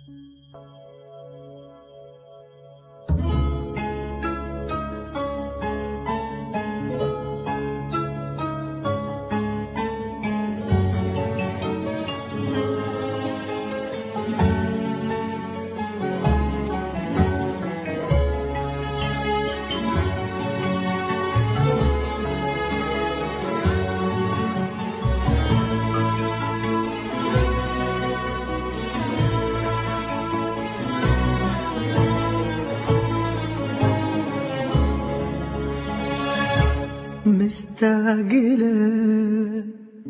مستعجلة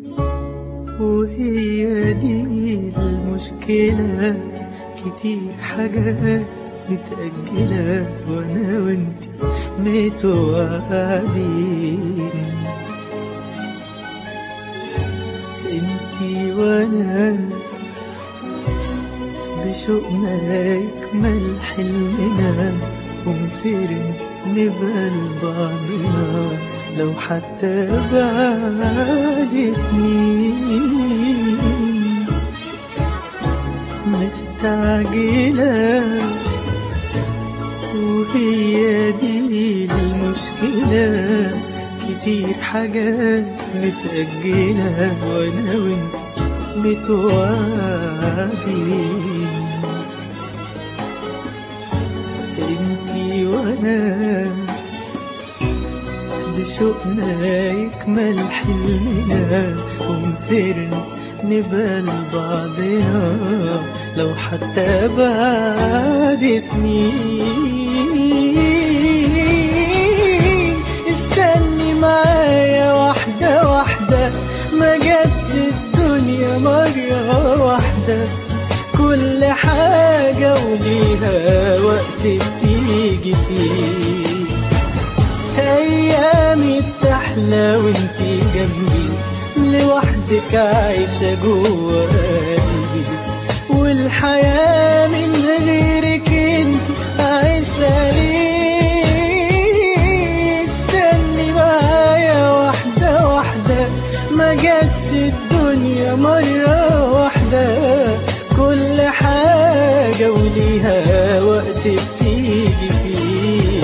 وهي دي المشكلة كتير حاجات متأجلة وأنا وأنت متوعدين انتي وأنا بشوقنا يكمل حلمنا ومصيرنا نبقى لبعضنا لو حتى بعد سنين مستعجلة وهي دي المشكلة كتير حاجات متأجلة وأنا وأنت متوعدين انتي وأنا بشوقنا يكمل حلمنا ومصيرنا نبقى لبعضنا لو حتى بعد سنين استني معايا واحدة واحدة ما جاتش الدنيا مرة واحدة كل حاجة وليها وقت بتيجي فيه أيامي بتحلى وانتي جنبي لوحدك عايشة جوا قلبي والحياة من غيرك انت عايشة ليه استني معايا واحدة واحدة ما جاتش الدنيا مرة واحدة كل حاجة وليها وقت بتيجي فيه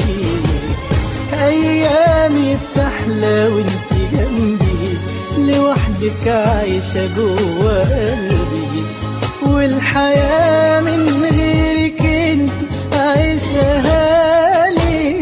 أيامي بتحلى وانتي جنبي لوحدك عايشة جوا قلبي والحياة من غيرك انت عايشة لي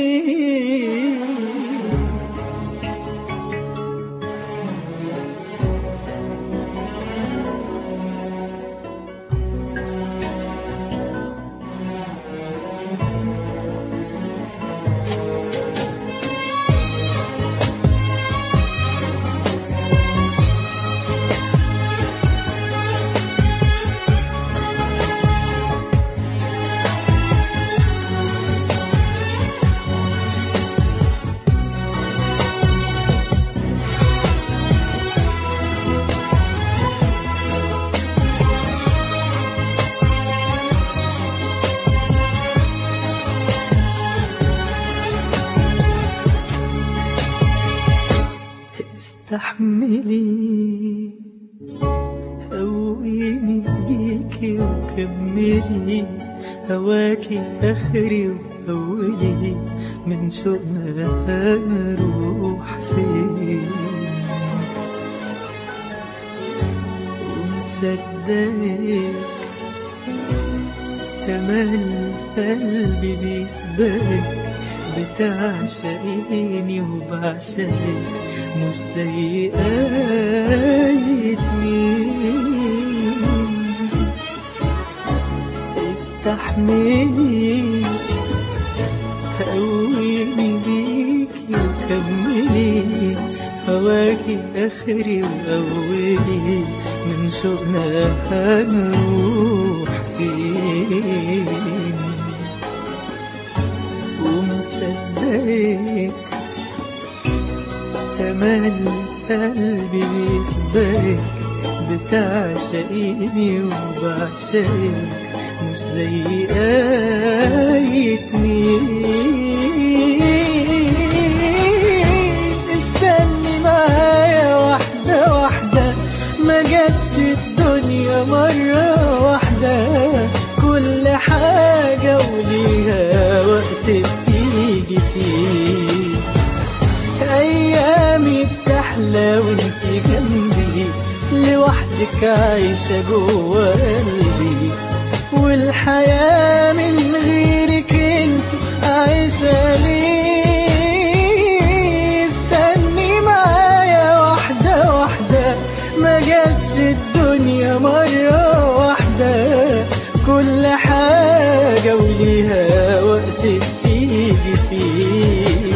استحملي قويني بيكي وكملي هواكي اخري واولي من شوقنا هنروح فين ومصدقك تمل قلبي بيسبقك بتعشقيني وبعشقك مش زي أي اتنين استحملي قويني بيكي وكملي هواكي آخري وأولي من شوقنا هنروح فين ومصدقك تملي قلبي بيسبقك بتعشقيني وبعشقك مش زي أي اتنين استني معايا واحدة واحدة ما جاتش الدنيا مرة واحدة لوحدك عايشة جوا قلبي والحياة من غيرك انت عايشة ليه استني معايا واحدة واحدة ما جاتش الدنيا مرة واحدة كل حاجة وليها وقت بتيجي فيه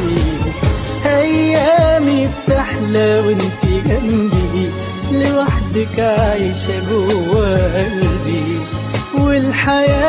أيامي بتحلى وانت جنبي لوحدك عايشة جوا قلبي والحياة